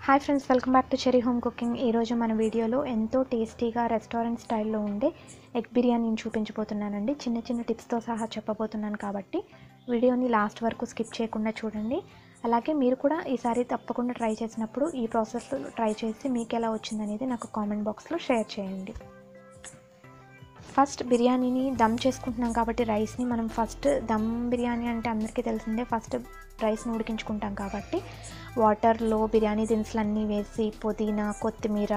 hi friends welcome back to cherry home cooking ఈరోజు మన వీడియోలో ఎంతో టేస్టీగా రెస్టారెంట్ స్టైల్లో ఉండే ఎగ్ బిర్యానీని చూపించబోతున్నానండి చిన్న చిన్న టిప్స్తో సహా చెప్పబోతున్నాను కాబట్టి వీడియోని లాస్ట్ వరకు స్కిప్ చేయకుండా చూడండి అలాగే మీరు కూడా ఈసారి తప్పకుండా ట్రై చేసినప్పుడు ఈ ప్రాసెస్ ట్రై చేసి మీకు ఎలా వచ్చిందనేది నాకు కామెంట్ బాక్స్లో షేర్ చేయండి ఫస్ట్ బిర్యానీని దమ్ చేసుకుంటున్నాం కాబట్టి రైస్ని మనం ఫస్ట్ దమ్ బిర్యానీ అంటే అందరికీ తెలిసిందే ఫస్ట్ రైస్ని ఉడికించుకుంటాం కాబట్టి వాటర్లో బిర్యానీ దినుసులన్నీ వేసి పుదీనా కొత్తిమీర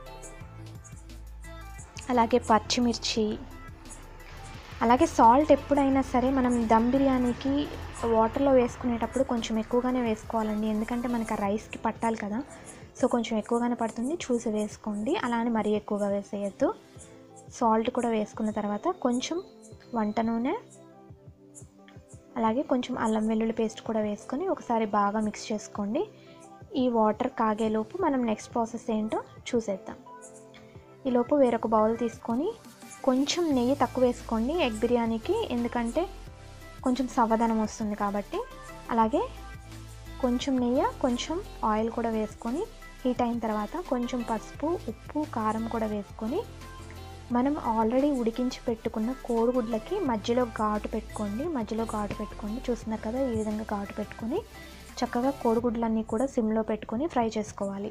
అలాగే పచ్చిమిర్చి అలాగే సాల్ట్ ఎప్పుడైనా సరే మనం దమ్ బిర్యానీకి వాటర్లో వేసుకునేటప్పుడు కొంచెం ఎక్కువగానే వేసుకోవాలండి ఎందుకంటే మనకి ఆ రైస్కి పట్టాలి కదా సో కొంచెం ఎక్కువగానే పడుతుంది చూసి వేసుకోండి అలా అని మరీ ఎక్కువగా వేసేయద్దు సాల్ట్ కూడా వేసుకున్న తర్వాత కొంచెం వంట నూనె అలాగే కొంచెం అల్లం వెల్లుల్లి పేస్ట్ కూడా వేసుకొని ఒకసారి బాగా మిక్స్ చేసుకోండి ఈ వాటర్ కాగేలోపు మనం నెక్స్ట్ ప్రాసెస్ ఏంటో చూసేద్దాం ఈలోపు వేరొక బౌల్ తీసుకొని కొంచెం నెయ్యి తక్కువ వేసుకోండి ఎగ్ బిర్యానీకి ఎందుకంటే కొంచెం సవదనం వస్తుంది కాబట్టి అలాగే కొంచెం నెయ్యి కొంచెం ఆయిల్ కూడా వేసుకొని హీట్ అయిన తర్వాత కొంచెం పసుపు ఉప్పు కారం కూడా వేసుకొని మనం ఆల్రెడీ ఉడికించి పెట్టుకున్న కోడిగుడ్లకి మధ్యలో ఘాటు పెట్టుకోండి మధ్యలో ఘాటు పెట్టుకోండి చూస్తున్నారు కదా ఈ విధంగా ఘాటు పెట్టుకొని చక్కగా కోడిగుడ్లన్నీ కూడా సిమ్లో పెట్టుకొని ఫ్రై చేసుకోవాలి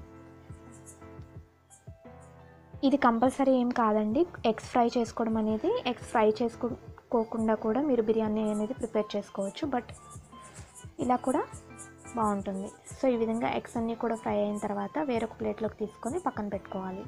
ఇది కంపల్సరీ ఏం కాదండి ఎగ్స్ ఫ్రై చేసుకోవడం అనేది ఎగ్స్ ఫ్రై చేసుకోకుండా కూడా మీరు బిర్యానీ అనేది ప్రిపేర్ చేసుకోవచ్చు బట్ ఇలా కూడా బాగుంటుంది సో ఈ విధంగా ఎగ్స్ అన్నీ కూడా ఫ్రై అయిన తర్వాత వేరొక ప్లేట్లోకి తీసుకొని పక్కన పెట్టుకోవాలి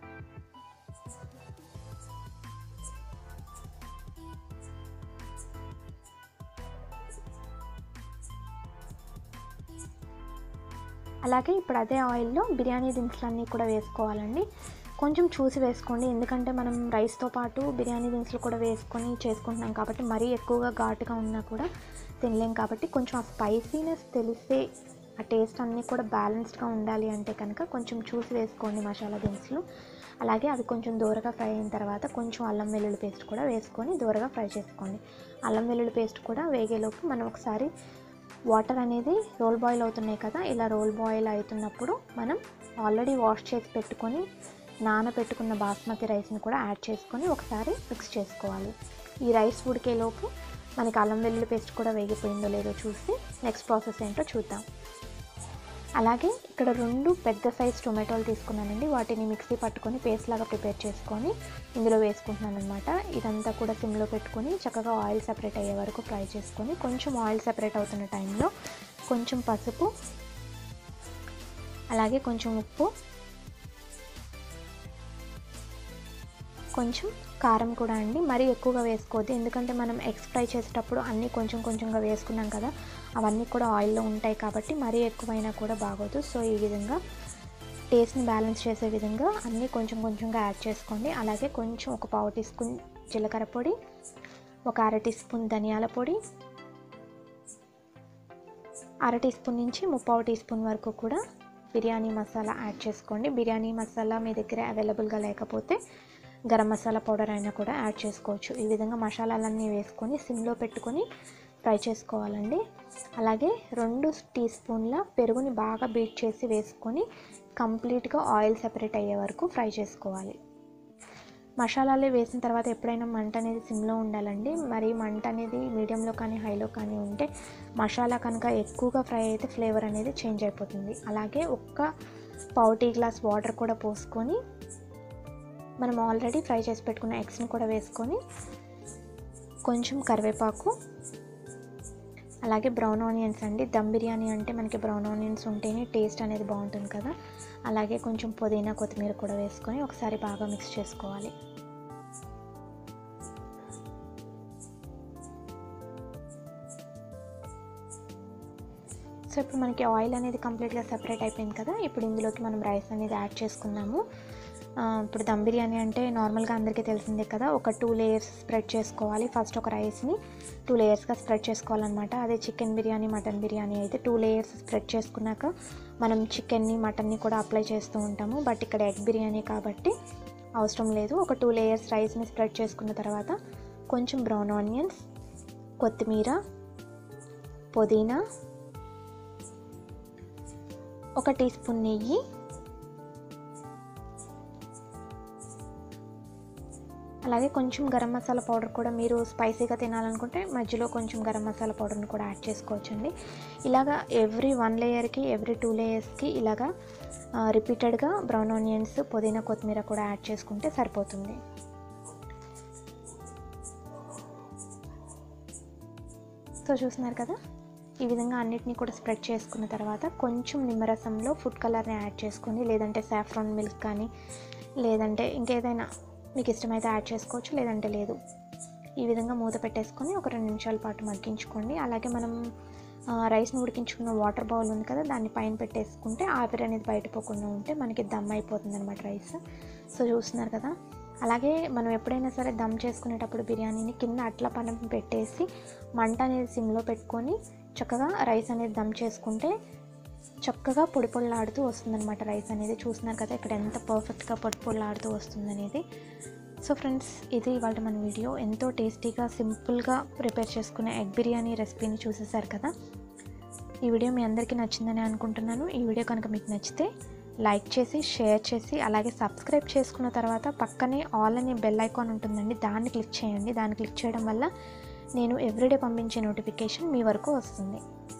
అలాగే ఇప్పుడు అదే ఆయిల్లో బిర్యానీ దినుసులన్నీ కూడా వేసుకోవాలండి కొంచెం చూసి వేసుకోండి ఎందుకంటే మనం రైస్తో పాటు బిర్యానీ దినుసులు కూడా వేసుకొని చేసుకుంటున్నాం కాబట్టి మరీ ఎక్కువగా ఘాటుగా ఉన్నా కూడా తినలేం కాబట్టి కొంచెం ఆ స్పైసీనెస్ తెలిసే ఆ టేస్ట్ అన్నీ కూడా బ్యాలెన్స్డ్గా ఉండాలి అంటే కనుక కొంచెం చూసి వేసుకోండి మసాలా దినుసులు అలాగే అవి కొంచెం దూరగా ఫ్రై అయిన తర్వాత కొంచెం అల్లం వెల్లుల్లి పేస్ట్ కూడా వేసుకొని దూరగా ఫ్రై చేసుకోండి అల్లం వెల్లుల్లి పేస్ట్ కూడా వేగేలోపు మనం ఒకసారి వాటర్ అనేది రోల్ బాయిల్ అవుతున్నాయి కదా ఇలా రోల్ బాయిల్ అవుతున్నప్పుడు మనం ఆల్రెడీ వాష్ చేసి పెట్టుకొని నానబెట్టుకున్న బాస్మతి రైస్ని కూడా యాడ్ చేసుకొని ఒకసారి మిక్స్ చేసుకోవాలి ఈ రైస్ ఉడికేలోపు మనకి అల్లం వెల్లుల్లి పేస్ట్ కూడా వేగిపోయిందో లేదో చూసి నెక్స్ట్ ప్రాసెస్ ఏంటో చూద్దాం అలాగే ఇక్కడ రెండు పెద్ద సైజ్ టొమాటోలు తీసుకున్నానండి వాటిని మిక్సీ పట్టుకొని పేస్ట్ లాగా ప్రిపేర్ చేసుకొని ఇందులో వేసుకుంటున్నాను అనమాట ఇదంతా కూడా సిమ్లో పెట్టుకొని చక్కగా ఆయిల్ సెపరేట్ అయ్యే వరకు ఫ్రై చేసుకొని కొంచెం ఆయిల్ సెపరేట్ అవుతున్న టైంలో కొంచెం పసుపు అలాగే కొంచెం ఉప్పు కొంచెం కారం కూడా అండి మరీ ఎక్కువగా వేసుకోవద్దు ఎందుకంటే మనం ఎగ్స్ ఫ్రై చేసేటప్పుడు అన్నీ కొంచెం కొంచెంగా వేసుకున్నాం కదా అవన్నీ కూడా ఆయిల్లో ఉంటాయి కాబట్టి మరీ ఎక్కువైనా కూడా బాగోదు సో ఈ విధంగా టేస్ట్ని బ్యాలెన్స్ చేసే విధంగా అన్నీ కొంచెం కొంచెంగా యాడ్ చేసుకోండి అలాగే కొంచెం ఒక పావు టీ స్పూన్ జీలకర్ర పొడి ఒక అర టీ స్పూన్ ధనియాల పొడి అర టీ స్పూన్ నుంచి ముప్పావు టీ స్పూన్ వరకు కూడా బిర్యానీ మసాలా యాడ్ చేసుకోండి బిర్యానీ మసాలా మీ దగ్గర అవైలబుల్గా లేకపోతే గరం మసాలా పౌడర్ అయినా కూడా యాడ్ చేసుకోవచ్చు ఈ విధంగా మసాలాలన్నీ వేసుకొని సిమ్లో పెట్టుకొని ఫ్రై చేసుకోవాలండి అలాగే రెండు టీ స్పూన్ల పెరుగుని బాగా బీట్ చేసి వేసుకొని కంప్లీట్గా ఆయిల్ సెపరేట్ అయ్యే వరకు ఫ్రై చేసుకోవాలి మసాలాలు వేసిన తర్వాత ఎప్పుడైనా మంట అనేది సిమ్లో ఉండాలండి మరి మంట అనేది మీడియంలో కానీ హైలో కానీ ఉంటే మసాలా కనుక ఎక్కువగా ఫ్రై అయితే ఫ్లేవర్ అనేది చేంజ్ అయిపోతుంది అలాగే ఒక్క పావు టీ గ్లాస్ వాటర్ కూడా పోసుకొని మనం ఆల్రెడీ ఫ్రై చేసి పెట్టుకున్న ఎగ్స్ని కూడా వేసుకొని కొంచెం కరివేపాకు అలాగే బ్రౌన్ ఆనియన్స్ అండి దమ్ బిర్యానీ అంటే మనకి బ్రౌన్ ఆనియన్స్ ఉంటేనే టేస్ట్ అనేది బాగుంటుంది కదా అలాగే కొంచెం పుదీనా కొత్తిమీర కూడా వేసుకొని ఒకసారి బాగా మిక్స్ చేసుకోవాలి సో ఇప్పుడు మనకి ఆయిల్ అనేది కంప్లీట్గా సెపరేట్ అయిపోయింది కదా ఇప్పుడు ఇందులోకి మనం రైస్ అనేది యాడ్ చేసుకున్నాము ఇప్పుడు దమ్ బిర్యానీ అంటే నార్మల్గా అందరికీ తెలిసిందే కదా ఒక టూ లేయర్స్ స్ప్రెడ్ చేసుకోవాలి ఫస్ట్ ఒక రైస్ని టూ లేయర్స్గా స్ప్రెడ్ చేసుకోవాలన్నమాట అదే చికెన్ బిర్యానీ మటన్ బిర్యానీ అయితే టూ లేయర్స్ స్ప్రెడ్ చేసుకున్నాక మనం చికెన్ని మటన్ని కూడా అప్లై చేస్తూ ఉంటాము బట్ ఇక్కడ ఎగ్ బిర్యానీ కాబట్టి అవసరం లేదు ఒక టూ లేయర్స్ రైస్ని స్ప్రెడ్ చేసుకున్న తర్వాత కొంచెం బ్రౌన్ ఆనియన్స్ కొత్తిమీర పుదీనా ఒక టీ స్పూన్ నెయ్యి అలాగే కొంచెం గరం మసాలా పౌడర్ కూడా మీరు స్పైసీగా తినాలనుకుంటే మధ్యలో కొంచెం గరం మసాలా పౌడర్ని కూడా యాడ్ చేసుకోవచ్చండి ఇలాగా ఎవ్రీ వన్ లేయర్కి ఎవ్రీ టూ లేయర్స్కి ఇలాగా రిపీటెడ్గా బ్రౌన్ ఆనియన్స్ పుదీనా కొత్తిమీర కూడా యాడ్ చేసుకుంటే సరిపోతుంది సో చూస్తున్నారు కదా ఈ విధంగా అన్నిటినీ కూడా స్ప్రెడ్ చేసుకున్న తర్వాత కొంచెం నిమ్మరసంలో ఫుడ్ కలర్ని యాడ్ చేసుకొని లేదంటే సాఫ్రాన్ మిల్క్ కానీ లేదంటే ఇంకేదైనా మీకు ఇష్టమైతే యాడ్ చేసుకోవచ్చు లేదంటే లేదు ఈ విధంగా మూత పెట్టేసుకొని ఒక రెండు నిమిషాల పాటు మగ్గించుకోండి అలాగే మనం రైస్ని ఉడికించుకున్న వాటర్ బౌల్ ఉంది కదా దాన్ని పైన పెట్టేసుకుంటే ఆవిరి అనేది బయట పోకుండా ఉంటే మనకి దమ్ అయిపోతుంది అనమాట రైస్ సో చూస్తున్నారు కదా అలాగే మనం ఎప్పుడైనా సరే దమ్ చేసుకునేటప్పుడు బిర్యానీని కింద అట్ల పనం పెట్టేసి మంట అనేది సిమ్లో పెట్టుకొని చక్కగా రైస్ అనేది దమ్ చేసుకుంటే చక్కగా పొడి పొడిలాడుతూ వస్తుందన్నమాట రైస్ అనేది చూస్తున్నారు కదా ఇక్కడ ఎంత పర్ఫెక్ట్గా పొడి పొడిలాడుతూ వస్తుంది అనేది సో ఫ్రెండ్స్ ఇది ఇవాళ మన వీడియో ఎంతో టేస్టీగా సింపుల్గా ప్రిపేర్ చేసుకునే ఎగ్ బిర్యానీ రెసిపీని చూసేసారు కదా ఈ వీడియో మీ అందరికీ నచ్చిందని అనుకుంటున్నాను ఈ వీడియో కనుక మీకు నచ్చితే లైక్ చేసి షేర్ చేసి అలాగే సబ్స్క్రైబ్ చేసుకున్న తర్వాత పక్కనే ఆల్ అనే బెల్ ఐకాన్ ఉంటుందండి దాన్ని క్లిక్ చేయండి దాన్ని క్లిక్ చేయడం వల్ల నేను ఎవ్రీడే పంపించే నోటిఫికేషన్ మీ వరకు వస్తుంది